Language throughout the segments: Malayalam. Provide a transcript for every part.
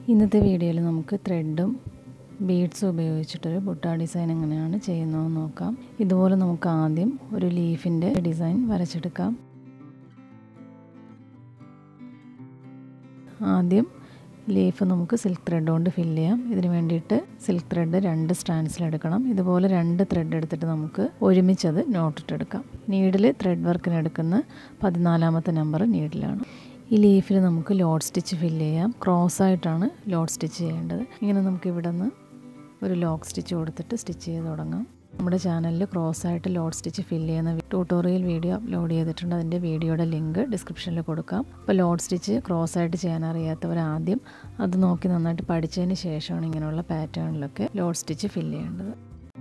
ഇന്നത്തെ വീഡിയോയിൽ നമുക്ക് ത്രെഡും ബീഡ്സും ഉപയോഗിച്ചിട്ടൊരു ബുട്ട ഡിസൈൻ എങ്ങനെയാണ് ചെയ്യുന്നതെന്ന് നോക്കാം ഇതുപോലെ നമുക്ക് ആദ്യം ഒരു ലീഫിൻ്റെ ഡിസൈൻ വരച്ചെടുക്കാം ആദ്യം ലീഫ് നമുക്ക് സിൽക്ക് ത്രെഡ് കൊണ്ട് ഫില്ല് ചെയ്യാം ഇതിന് വേണ്ടിയിട്ട് സിൽക്ക് ത്രെഡ് രണ്ട് സ്റ്റാൻഡ്സിലെടുക്കണം ഇതുപോലെ രണ്ട് ത്രെഡ് എടുത്തിട്ട് നമുക്ക് ഒരുമിച്ചത് നോട്ടിട്ടെടുക്കാം നീഡിൽ ത്രെഡ് വർക്കിന് എടുക്കുന്ന പതിനാലാമത്തെ നമ്പർ നീഡിലാണ് ഈ ലീഫിൽ നമുക്ക് ലോഡ് സ്റ്റിച്ച് ഫില്ല് ചെയ്യാം ക്രോസ് ആയിട്ടാണ് ലോഡ് സ്റ്റിച്ച് ചെയ്യേണ്ടത് ഇങ്ങനെ നമുക്ക് ഇവിടെ നിന്ന് ഒരു ലോക്ക് സ്റ്റിച്ച് കൊടുത്തിട്ട് സ്റ്റിച്ച് ചെയ്ത് തുടങ്ങാം നമ്മുടെ ചാനലിൽ ക്രോസ് ആയിട്ട് ലോഡ് സ്റ്റിച്ച് ഫില്ല് ചെയ്യുന്ന ട്യൂട്ടോറിയൽ വീഡിയോ അപ്ലോഡ് ചെയ്തിട്ടുണ്ട് അതിൻ്റെ വീഡിയോയുടെ ലിങ്ക് ഡിസ്ക്രിപ്ഷനിൽ കൊടുക്കാം അപ്പോൾ ലോഡ് സ്റ്റിച്ച് ക്രോസ് ആയിട്ട് ചെയ്യാൻ അറിയാത്തവർ ആദ്യം അത് നോക്കി നന്നായിട്ട് പഠിച്ചതിന് ശേഷമാണ് ഇങ്ങനെയുള്ള പാറ്റേണിലൊക്കെ ലോഡ് സ്റ്റിച്ച് ഫില്ല് ചെയ്യേണ്ടത്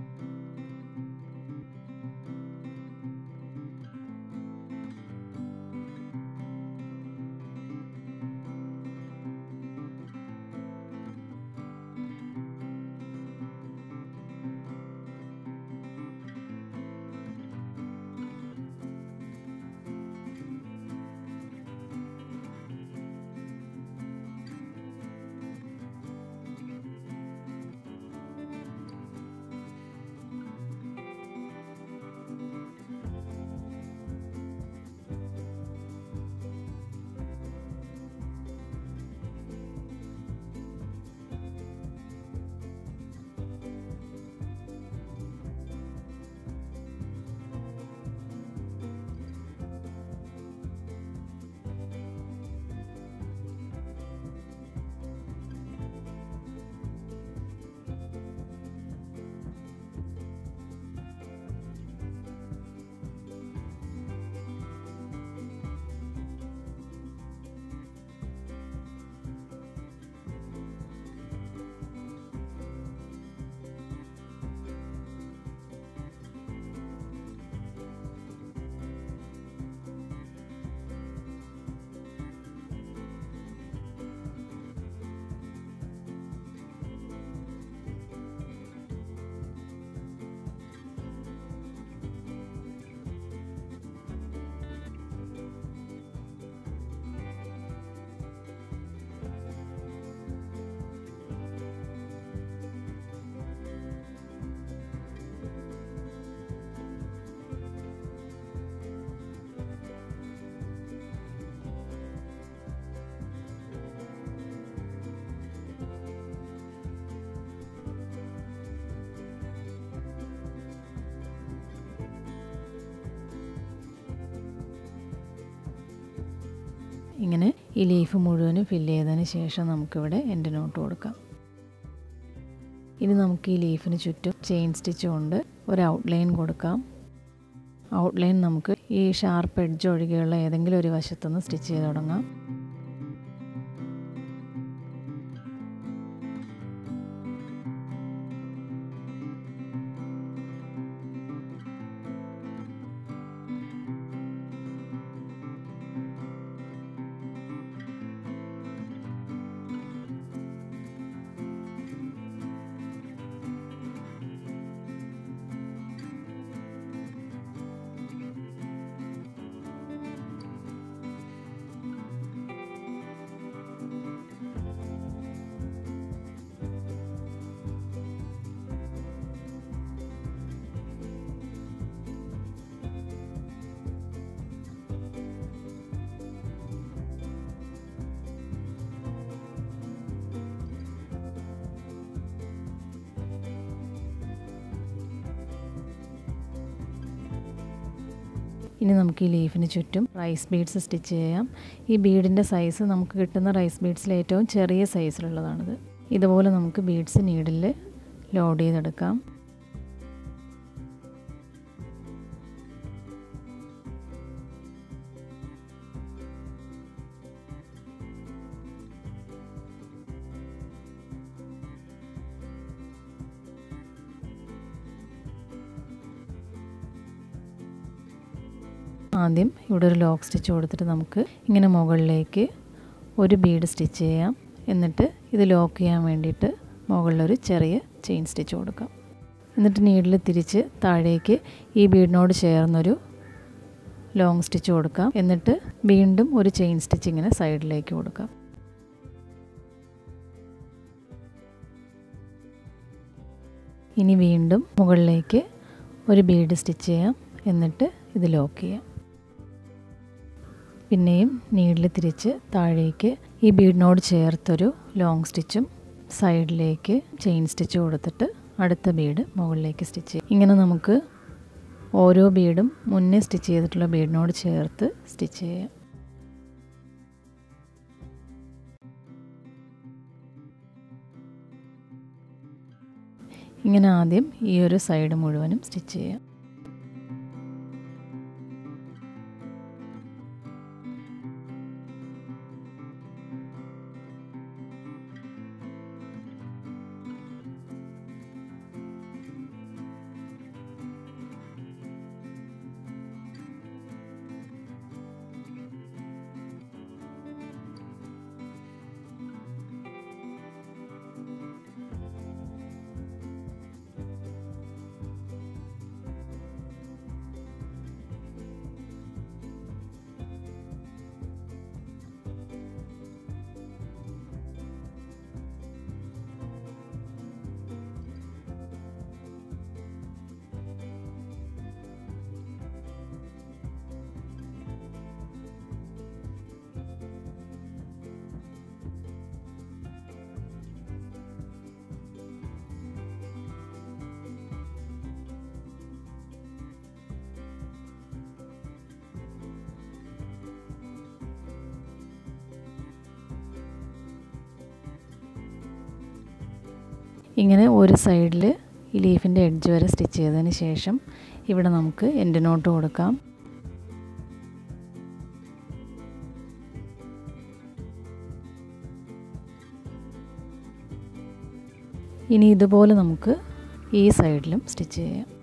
ഇങ്ങനെ ഈ ലീഫ് മുഴുവനും ഫില്ല് ചെയ്തതിന് ശേഷം നമുക്കിവിടെ എൻ്റെ നോട്ട് കൊടുക്കാം ഇനി നമുക്ക് ഈ ലീഫിന് ചുറ്റും ചെയിൻ സ്റ്റിച്ച് കൊണ്ട് ഒരു ഔട്ട്ലൈൻ കൊടുക്കാം ഔട്ട്ലൈൻ നമുക്ക് ഈ ഷാർപ്പ് എഡ്ജ് ഒഴികെയുള്ള ഏതെങ്കിലും ഒരു വശത്തുനിന്ന് സ്റ്റിച്ച് ചെയ്ത് തുടങ്ങാം ഇനി നമുക്ക് ഈ ലീഫിന് ചുറ്റും റൈസ് ബീഡ്സ് സ്റ്റിച്ച് ചെയ്യാം ഈ ബീഡിൻ്റെ സൈസ് നമുക്ക് കിട്ടുന്ന റൈസ് ബീഡ്സിൽ ഏറ്റവും ചെറിയ സൈസിലുള്ളതാണിത് ഇതുപോലെ നമുക്ക് ബീഡ്സ് നീഡിൽ ലോഡ് ചെയ്തെടുക്കാം ആദ്യം ഇവിടെ ഒരു ലോക്ക് സ്റ്റിച്ച് കൊടുത്തിട്ട് നമുക്ക് ഇങ്ങനെ മുകളിലേക്ക് ഒരു ബീഡ് സ്റ്റിച്ച് ചെയ്യാം എന്നിട്ട് ഇത് ലോക്ക് ചെയ്യാൻ വേണ്ടിയിട്ട് മുകളിലൊരു ചെറിയ ചെയിൻ സ്റ്റിച്ച് കൊടുക്കാം എന്നിട്ട് നീഡിൽ തിരിച്ച് താഴേക്ക് ഈ ബീഡിനോട് ചേർന്നൊരു ലോങ് സ്റ്റിച്ച് കൊടുക്കാം എന്നിട്ട് വീണ്ടും ഒരു ചെയിൻ സ്റ്റിച്ച് ഇങ്ങനെ സൈഡിലേക്ക് കൊടുക്കാം ഇനി വീണ്ടും മുകളിലേക്ക് ഒരു ബീഡ് സ്റ്റിച്ച് ചെയ്യാം എന്നിട്ട് ഇത് ലോക്ക് ചെയ്യാം പിന്നെയും നീഡിൽ തിരിച്ച് താഴേക്ക് ഈ ബീഡിനോട് ചേർത്തൊരു ലോങ് സ്റ്റിച്ചും സൈഡിലേക്ക് ചെയിൻ സ്റ്റിച്ച് കൊടുത്തിട്ട് അടുത്ത ബീഡ് മുകളിലേക്ക് സ്റ്റിച്ച് ചെയ്യും ഇങ്ങനെ നമുക്ക് ഓരോ ബീഡും മുന്നേ സ്റ്റിച്ച് ചെയ്തിട്ടുള്ള ബീഡിനോട് ചേർത്ത് സ്റ്റിച്ച് ചെയ്യാം ഇങ്ങനെ ആദ്യം ഈ ഒരു സൈഡ് മുഴുവനും സ്റ്റിച്ച് ചെയ്യാം ഇങ്ങനെ ഒരു സൈഡിൽ ഈ ലീഫിൻ്റെ എഡ്ജ് വരെ സ്റ്റിച്ച് ചെയ്തതിന് ശേഷം ഇവിടെ നമുക്ക് എൻഡ് നോട്ട് കൊടുക്കാം ഇനി ഇതുപോലെ നമുക്ക് ഈ സൈഡിലും സ്റ്റിച്ച് ചെയ്യാം